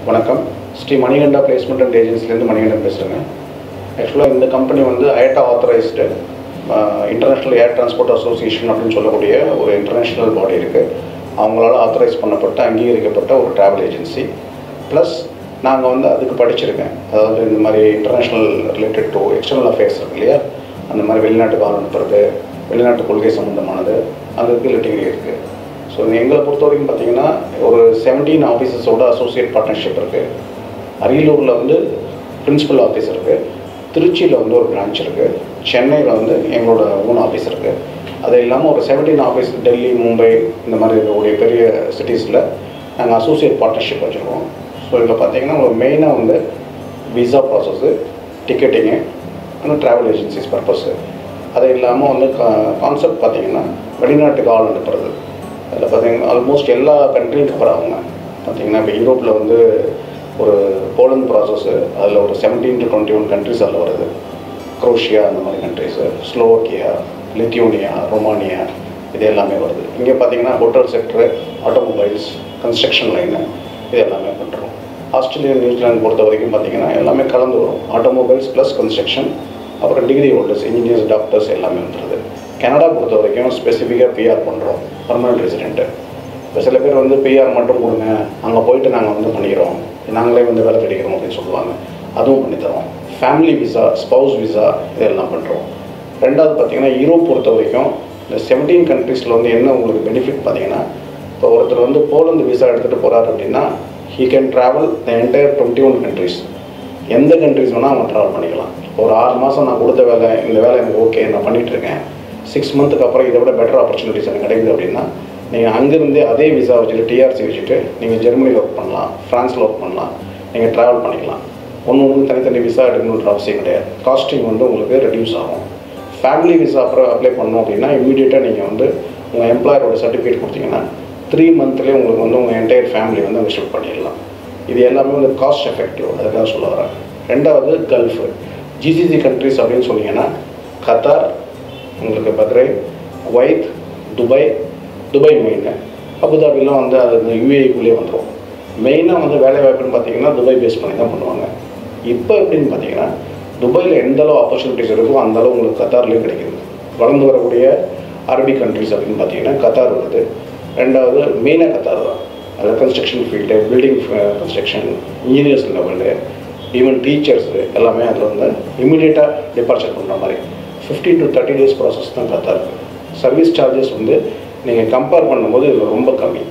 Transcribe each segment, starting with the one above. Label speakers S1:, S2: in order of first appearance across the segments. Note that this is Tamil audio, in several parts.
S1: வணக்கம் ஸ்ரீ மணிகண்டா பிளேஸ்மெண்ட் அண்ட் ஏஜென்சிலேருந்து மணிகண்டன் பேசுகிறேங்க ஆக்சுவலாக இந்த கம்பெனி வந்து IATA authorised international air transport association அப்படின்னு சொல்லக்கூடிய ஒரு இன்டர்நேஷ்னல் பாடி இருக்குது அவங்களால ஆத்தரைஸ் பண்ணப்பட்ட அங்கீகரிக்கப்பட்ட ஒரு ட்ராவல் ஏஜென்சி ப்ளஸ் நாங்கள் வந்து அதுக்கு படிச்சிருக்கேன் அதாவது இந்த மாதிரி international related to external affairs இருக்கு இல்லையா அந்த மாதிரி வெளிநாட்டுக்கு ஆள் அனுப்புறது வெளிநாட்டு கொள்கை சம்மந்தமானது அதுக்கு டிகிரி இருக்குது ஸோ எங்களை பொறுத்த வரைக்கும் பார்த்தீங்கன்னா ஒரு செவன்டீன் ஆஃபீஸஸோட அசோசியேட் பார்ட்னர்ஷிப் இருக்குது அரியலூரில் வந்து பிரின்சிபல் ஆஃபீஸ் இருக்குது திருச்சியில் வந்து ஒரு பிரான்ச் இருக்குது சென்னையில் வந்து எங்களோட ஓன் ஆஃபீஸ் இருக்குது அது இல்லாமல் ஒரு செவன்டீன் ஆஃபீஸ் டெல்லி மும்பை இந்த மாதிரி இருக்கக்கூடிய பெரிய சிட்டிஸில் நாங்கள் அசோசியேட் பார்ட்னர்ஷிப் வச்சுருக்கோம் ஸோ இதில் பார்த்தீங்கன்னா ஒரு மெயினாக வந்து விசா ப்ராசஸ்ஸு டிக்கெட்டிங்கு அந்த ட்ராவல் ஏஜென்சிஸ் பர்பஸ்ஸு அது இல்லாமல் வந்து கான்செப்ட் பார்த்தீங்கன்னா வெளிநாட்டுக்கு ஆள் அனுப்புறது அதில் பார்த்தீங்கன்னா ஆல்மோஸ்ட் எல்லா கண்ட்ரியும் கவர் ஆகுங்க பார்த்தீங்கன்னா இப்போ யூரோப்பில் வந்து ஒரு போலந்து ப்ராசஸ்ஸு அதில் ஒரு seventeen to twenty one countries அதில் வருது குரோஷியா அந்த மாதிரி கண்ட்ரிஸு ஸ்லோவக்கியா லித்தியோனியா ரொமானியா இது எல்லாமே வருது இங்கே பார்த்தீங்கன்னா hotel sector automobiles construction line இது எல்லாமே பண்ணுறோம் ஆஸ்திரேலியா நியூசிலாந்து பொறுத்த வரைக்கும் பார்த்தீங்கன்னா எல்லாமே கலந்து வரும் ஆட்டோமொபைல்ஸ் ப்ளஸ் கன்ஸ்ட்ரக்ஷன் அப்புறம் டிகிரி ஹோல்டர்ஸ் இன்ஜினியர்ஸ் டாக்டர்ஸ் எல்லாமே வந்துடுது கனடா பொறுத்த வரைக்கும் ஸ்பெசிஃபிக்காக பிஆர் பண்ணுறோம் பர்மனன்ட் ரெசிடென்ட்டு இப்போ சில பேர் வந்து பிஆர் மட்டும் கொடுங்க அங்கே போயிட்டு நாங்கள் வந்து பண்ணிக்கிறோம் நாங்களே வந்து வேலை கிடைக்கிறோம் அப்படின்னு சொல்லுவாங்க அதுவும் பண்ணித்தரோம் ஃபேமிலி விசா ஸ்பவுஸ் விசா இதெல்லாம் பண்ணுறோம் ரெண்டாவது பார்த்தீங்கன்னா யூரோப் பொறுத்த வரைக்கும் இந்த செவன்டீன் கண்ட்ரீஸில் வந்து என்ன உங்களுக்கு பெனிஃபிட் பார்த்தீங்கன்னா இப்போ ஒருத்தர் வந்து போலந்து விசா எடுத்துகிட்டு போகிறாரு அப்படின்னா he can travel the entire twenty one countries எந்த கண்ட்ரிஸ் வேணால் அவங்க ட்ராவல் பண்ணிக்கலாம் ஒரு ஆறு மாதம் நான் கொடுத்த வேலை இந்த வேலை எனக்கு ஓகே நான் பண்ணிகிட்டு இருக்கேன் சிக்ஸ் மந்த்துக்கு அப்புறம் இதை விட பெட்டர் ஆப்பர்ச்சுனிட்டிஸ் எனக்கு கிடைக்குது அப்படின்னா நீங்கள் அங்கேருந்தே அதே விசா வச்சுட்டு டிஆர்சி வச்சுட்டு நீங்கள் ஜெர்மனியில் ஒர்க் பண்ணலாம் ஃப்ரான்ஸில் ஒர்க் பண்ணலாம் நீங்கள் ட்ராவல் பண்ணிக்கலாம் ஒன்று ஒன்று தனித்தனி விசா எடுக்கணுன்ற அவசியம் கிடையாது காஸ்டிங் வந்து உங்களுக்கு ரெடியூஸ் ஆகும் ஃபேமிலி விசா அப்புறம் அப்ளை பண்ணோம் அப்படின்னா இமீடியட்டாக நீங்கள் வந்து உங்கள் எம்ப்ளாயரோட சர்டிஃபிகேட் கொடுத்தீங்கன்னா த்ரீ மந்த்லேயே உங்களுக்கு வந்து உங்கள் என்டையர் ஃபேமிலி வந்து அங்கே ஷிஃப்ட் பண்ணிடலாம் இது எல்லாமே வந்து காஸ்ட் எஃபெக்டிவ் அதுக்காக சொல்ல வரேன் ரெண்டாவது கல்ஃபு ஜிசிசி கண்ட்ரிஸ் அப்படின்னு சொன்னீங்கன்னா கத்தார் உங்களுக்கு Bahrain Kuwait Dubai Dubai main அபுதாபிலாம் வந்து அது இந்த யூஏக்குள்ளேயே வந்துடும் மெயினாக வந்து வேலை வாய்ப்புன்னு பார்த்தீங்கன்னா துபாய் பேஸ் பண்ணி தான் பண்ணுவாங்க இப்போ எப்படின்னு பார்த்தீங்கன்னா துபாயில் எந்த அளவு ஆப்பர்ச்சுனிட்டிஸ் இருக்கோ அந்த அளவு உங்களுக்கு கத்தார்லேயும் கிடைக்குது வளர்ந்து வரக்கூடிய அரபிக் கண்ட்ரிஸ் அப்படின்னு பார்த்தீங்கன்னா கத்தார் வருது ரெண்டாவது மெயினாக கத்தார் தான் அதில் construction field building construction engineers level even teachers எல்லாமே அதில் வந்து இமீடியட்டாக டிபார்ச்சர் பண்ணுற மாதிரி fifteen to thirty days process தான் கரெக்டாக இருக்குது சர்வீஸ் சார்ஜஸ் வந்து நீங்கள் கம்பேர் பண்ணும்போது இதில் ரொம்ப கம்மி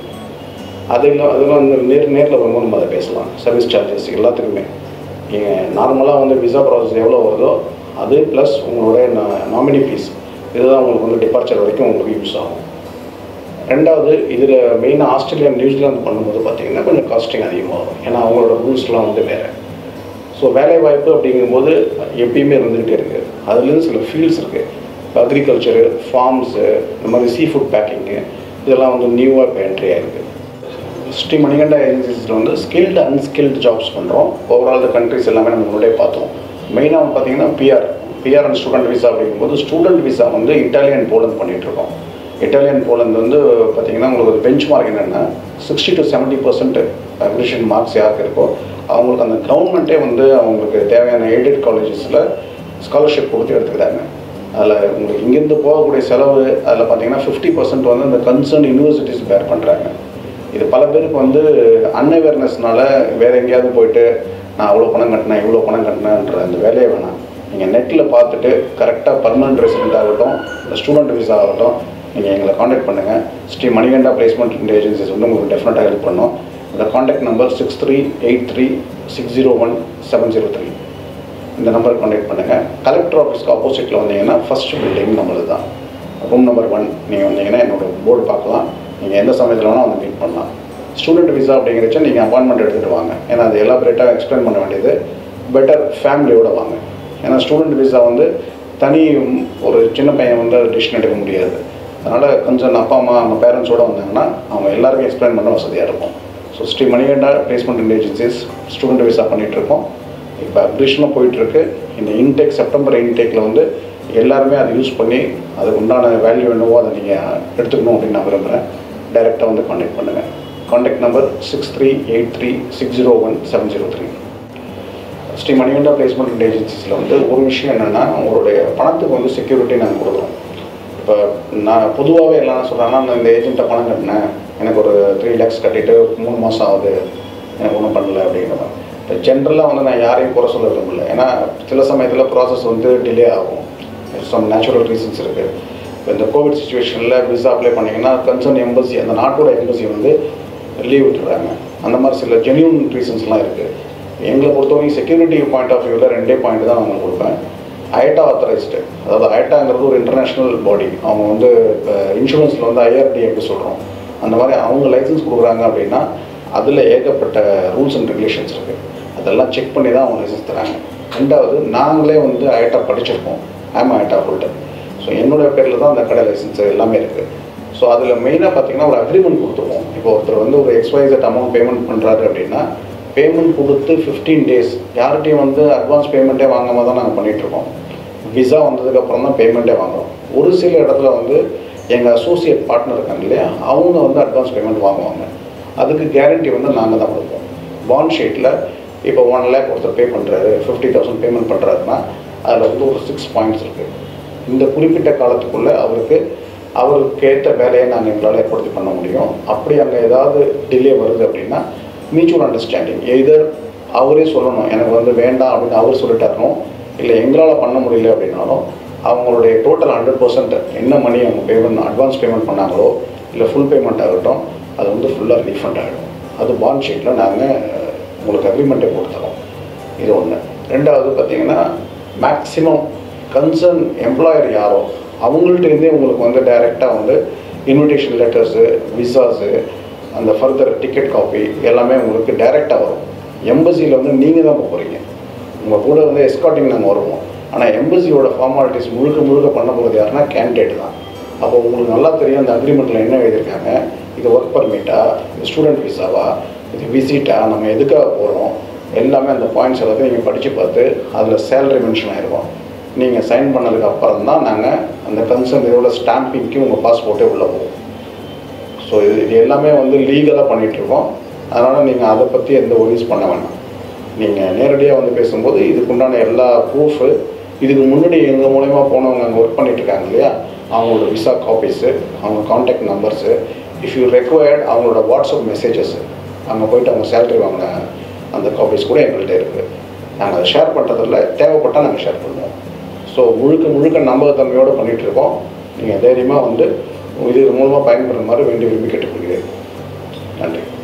S1: அது இல்லை அதெல்லாம் வந்து நேர் நேரில் வரும்போது நம்ம அதை பேசலாம் சர்வீஸ் சார்ஜஸ் எல்லாத்துக்குமே நீங்கள் நார்மலாக வந்து விசா ப்ராசஸ் எவ்வளோ வருதோ அது ப்ளஸ் உங்களுடைய நாமினி ஃபீஸ் இதுதான் உங்களுக்கு வந்து டிபார்ச்சர் வரைக்கும் உங்களுக்கு யூஸ் ஆகும் ரெண்டாவது இதில் மெயினாக ஆஸ்திரேலியா நியூசிலாந்து பண்ணும்போது பார்த்தீங்கன்னா கொஞ்சம் காஸ்டிங் அதிகமாக வரும் ஏன்னா அவங்களோட ரூல்ஸ்லாம் வந்து வேறு ஸோ வேலை வாய்ப்பு அப்படிங்கும்போது எப்பயுமே இருந்துக்கிட்டே இருக்குது அதுலேருந்து சில ஃபீல்ட்ஸ் இருக்குது இப்போ அக்ரிகல்ச்சரு ஃபார்ம்ஸு இந்த மாதிரி சீ ஃபுட் பேக்கிங்கு இதெல்லாம் வந்து நியூவாக இப்போ என்ட்ரி ஆகிருக்கு ஸ்ரீ மணிகண்டா ஏஜென்சிஸில் வந்து ஸ்கில்டு அன்ஸ்கில்டு ஜாப்ஸ் பண்ணுறோம் ஓவரால் கண்ட்ரிஸ் எல்லாமே நம்ம முன்னாடியே பார்த்தோம் மெயினாக பார்த்தீங்கன்னா PR PR and student visa அப்படிங்கும்போது ஸ்டூடெண்ட் விசா வந்து இட்டாலியன் போலந்து பண்ணிகிட்ருக்கோம் இட்டாலியன் போலந்து வந்து பார்த்தீங்கன்னா உங்களுக்கு ஒரு பெஞ்ச் மார்க் என்னென்னா sixty to seventy percent aggregation marks யாருக்கு இருக்கோ அவங்களுக்கு அந்த கவர்மெண்ட்டே வந்து அவங்களுக்கு தேவையான எய்டட் காலேஜஸில் ஸ்காலர்ஷிப் கொடுத்து எடுத்துக்கிறாங்க அதில் உங்களுக்கு இங்கேருந்து போகக்கூடிய செலவு அதில் பார்த்தீங்கன்னா ஃபிஃப்டி பர்சன்ட் வந்து இந்த கன்சர்ன் யூனிவர்சிட்டிஸ் பேர் பண்ணுறாங்க இது பல பேருக்கு வந்து அன்அவேர்னஸ்னால வேறு எங்கேயாவது போயிட்டு நான் அவ்வளோ பணம் கட்டினேன் இவ்வளோ பணம் கட்டினேன்ற அந்த வேலையை வேணாம் நீங்கள் நெட்டில் பார்த்துட்டு கரெக்டாக பர்மனன்ட் ரெசிடென்ட் ஆகட்டும் இல்லை ஸ்டூடெண்ட் விசா ஆகட்டும் நீங்கள் எங்களை காண்டாக்ட் பண்ணுங்கள் ஸ்ரீ மணிகண்டா பிளேஸ்மெண்ட் ஏஜென்சிஸ் வந்து உங்களுக்கு டெஃபினட்டாக ஹெல்ப் பண்ணும் இந்த contact number six three eight three six zero one seven zero three இந்த நம்பருக்கு காண்டாக்ட் பண்ணுங்கள் கலெக்டர் ஆஃபீஸ்க்கு ஆப்போசிட்டில் வந்தீங்கன்னா ஃபஸ்ட் பில்டிங் நம்மளது தான் ரூம் நம்பர் ஒன் நீங்கள் வந்தீங்கன்னா என்னோட போர்டு பார்க்கலாம் நீங்கள் எந்த சமயத்தில் வேணால் வந்து மீட் பண்ணலாம் ஸ்டூடெண்ட் விசா அப்படிங்கிறச்ச நீங்கள் அப்பாயின்மெண்ட் எடுத்துகிட்டு வாங்க ஏன்னா அது எலாபரேட்டாக எக்ஸ்பிளைன் பண்ண வேண்டியது பெட்டர் ஃபேமிலியோட வாங்க ஏன்னா ஸ்டூடெண்ட் விசா வந்து தனி ஒரு சின்ன பையன் வந்து டிசிஷன் எடுக்க முடியாது அதனால் கொஞ்சம் அப்பா அம்மா அவங்க பேரண்ட்ஸோடு வந்தாங்கன்னா அவங்க எல்லாருக்கும் எக்ஸ்பிளைன் பண்ண வசதியாக இருக்கும் so Shri Manikanda placement agencies student visa பண்ணிகிட்ருக்கோம் இப்போ அப்டேஷனாக போயிட்டுருக்கு இந்த இன்டேக் செப்டம்பர் இன்டேக்கில் வந்து எல்லாருமே அதை யூஸ் பண்ணி அதுக்கு உண்டான வேல்யூ என்னவோ அதை நீங்கள் எடுத்துக்கணும் அப்படின்னு நான் விரும்புகிறேன் டைரெக்டாக வந்து காண்டாக்ட் பண்ணுங்கள் contact number six three eight three six zero one seven zero three Shri Manikanda placement ஏஜென்சிஸில் வந்து ஒரு விஷயம் என்னென்னா உங்களுடைய பணத்துக்கு வந்து செக்யூரிட்டி நாங்கள் கொடுக்குறோம் இப்போ நான் பொதுவாகவே எல்லாம் சொல்கிறேன்னா நான் இந்த ஏஜென்ட்டை பணம் கட்டினேன் எனக்கு ஒரு த்ரீ லேக்ஸ் கட்டிட்டு மூணு மாதம் ஆகுது எனக்கு ஒன்றும் பண்ணல அப்படிங்கிற மாதிரி இப்போ ஜென்ரலாக வந்து நான் யாரையும் குறை சொல்ல விரும்பல ஏன்னா சில சமயத்தில் ப்ராசஸ் வந்து டிலே ஆகும் சம் நேச்சுரல் ரீசன்ஸ் இருக்குது இப்போ இந்த கோவிட் சுச்சுவேஷனில் விசா அப்ளை பண்ணிங்கன்னா கன்சர்ன் எம்பசி அந்த நாட்டோட எம்பசி வந்து லீவ் விட்டுறாங்க அந்த மாதிரி சில ஜென்யூன் ரீசன்ஸ்லாம் இருக்குது எங்களை பொறுத்தவரைக்கும் செக்யூரிட்டி பாயிண்ட் ஆஃப் வியூவில் ரெண்டே பாயிண்ட் தான் நான் உங்களுக்கு கொடுப்பேன் ஐட்டா ஆத்தரைஸ்டு அதாவது ஐட்டாங்கிறது ஒரு இன்டர்நேஷ்னல் பாடி அவங்க வந்து இப்போ இன்சூரன்ஸில் வந்து ஐஆர்டி எப்படி சொல்கிறோம் அந்த மாதிரி அவங்க லைசன்ஸ் கொடுக்குறாங்க அப்படின்னா அதில் ஏகப்பட்ட ரூல்ஸ் அண்ட் ரெகுலேஷன்ஸ் இருக்குது அதெல்லாம் செக் பண்ணி தான் அவங்க லைசன்ஸ் தராங்க ரெண்டாவது நாங்களே வந்து ஐட்டா படிச்சிருக்கோம் ஆமாம் ஐட்டா ஹோல்டர் ஸோ என்னோட பேரில் தான் அந்த கடை லைசன்ஸ் எல்லாமே இருக்குது ஸோ அதில் மெயினாக பார்த்தீங்கன்னா ஒரு அக்ரிமெண்ட் கொடுத்துருவோம் இப்போ ஒருத்தர் வந்து ஒரு எக்ஸ்வைசட் அமௌண்ட் பேமெண்ட் பண்ணுறாரு அப்படின்னா பேமெண்ட் கொடுத்து ஃபிஃப்டீன் டேஸ் யார்கிட்டையும் வந்து அட்வான்ஸ் பேமெண்ட்டே வாங்காம தான் நாங்கள் பண்ணிகிட்ருக்கோம் விசா வந்ததுக்கப்புறம் தான் பேமெண்ட்டே வாங்குறோம் ஒரு சில இடத்துல வந்து எங்கள் அசோசியேட் பார்ட்னர் இருக்காங்க இல்லையா அவங்க வந்து அட்வான்ஸ் பேமெண்ட் வாங்குவாங்க அதுக்கு கேரண்டி வந்து நாங்கள் தான் கொடுப்போம் பாண்ட் ஷீட்டில் இப்போ ஒன் லேக் ஒருத்தர் பே பண்ணுறாரு ஃபிஃப்டி தௌசண்ட் பேமெண்ட் பண்ணுறாருன்னா அதில் வந்து ஒரு சிக்ஸ் பாயிண்ட்ஸ் இருக்குது இந்த குறிப்பிட்ட காலத்துக்குள்ளே அவருக்கு அவருக்கு ஏற்ற வேலையை நாங்கள் எங்களால் ஏற்படுத்தி பண்ண முடியும் அப்படி அங்கே ஏதாவது டிலே வருது அப்படின்னா மியூச்சுவல் அண்டர்ஸ்டாண்டிங் எதர் அவரே சொல்லணும் எனக்கு வந்து வேண்டாம் அப்படின்னு அவர் சொல்லிட்டாரும் இல்லை எங்களால் பண்ண முடியல அப்படின்னாலும் அவங்களுடைய டோட்டல் ஹண்ட்ரட் பர்சன்ட் என்ன மணி அவங்க பேமெண்ட் அட்வான்ஸ் பேமெண்ட் பண்ணாங்களோ இல்லை ஃபுல் பேமெண்ட் ஆகட்டும் அது வந்து ஃபுல்லாக ரீஃபண்ட் ஆகிடும் அது பாண்ட் ஷீட்டில் நாங்கள் உங்களுக்கு அக்ரிமெண்ட்டை கொடுத்துறோம் இது ஒன்று ரெண்டாவது பார்த்தீங்கன்னா மேக்ஸிமம் கன்சர்ன் எம்ப்ளாயர் யாரோ அவங்கள்ட்டேருந்தே உங்களுக்கு வந்து டைரெக்டாக வந்து இன்விடேஷன் லெட்டர்ஸு விசாஸு அந்த ஃபர்தர் டிக்கெட் காப்பி எல்லாமே உங்களுக்கு டைரெக்டாக வரும் எம்பசியில் வந்து நீங்கள் தான் போகிறீங்க உங்கள் கூட வந்து எஸ்காட்டிங் நாங்கள் வருவோம் ஆனால் எம்பசியோட ஃபார்மாலிட்டிஸ் முழுக்க முழுக்க பண்ண போகிறது யாருன்னா கேண்டிடேட் தான் அப்போ உங்களுக்கு நல்லா தெரியும் அந்த அக்ரிமெண்ட்டில் என்ன எழுதியிருக்காங்க இது ஒர்க் பர்மிட்டா இது ஸ்டூடெண்ட் விசாவா இது விசிட்டா நம்ம எதுக்காக போகிறோம் எல்லாமே அந்த பாயிண்ட்ஸ் எல்லாத்தையும் நீங்கள் படித்து பார்த்து அதில் சேலரி மென்ஷன் ஆகிருக்கும் நீங்கள் சைன் பண்ணதுக்கு அப்புறம் தான் நாங்கள் அந்த கன்சர்ன் இதோட ஸ்டாம்பிங்க்கு உங்கள் பாஸ்போர்ட்டே உள்ளே போகும் ஸோ இது இது எல்லாமே வந்து லீகலாக பண்ணிகிட்ருக்கோம் அதனால் நீங்கள் அதை பற்றி எந்த ஒரிஸ் பண்ண வேண்டாம் நீங்கள் நேரடியாக வந்து பேசும்போது இதுக்குண்டான எல்லா ப்ரூஃபு இதுக்கு முன்னாடி எங்கள் மூலயமா போனவங்க அங்கே ஒர்க் பண்ணிட்டு இருக்காங்க இல்லையா அவங்களோட விசா காப்பீஸு அவங்க contact numbers if you required அவங்களோட வாட்ஸ்அப் மெசேஜஸ் அங்கே போயிட்டு அவங்க சேலரி வாங்கின அந்த காப்பீஸ் கூட எங்கள்கிட்ட இருக்குது நாங்கள் அதை ஷேர் பண்ணுறதில்ல தேவைப்பட்டால் நாங்கள் ஷேர் பண்ணுவோம் ஸோ முழுக்க முழுக்க நம்பகத்தன்மையோடு பண்ணிகிட்டு இருக்கோம் நீங்கள் தைரியமாக வந்து இது மூலமாக பயன்படுற மாதிரி வேண்டி விரும்பி கேட்டுக்கொள்கிறேன் நன்றி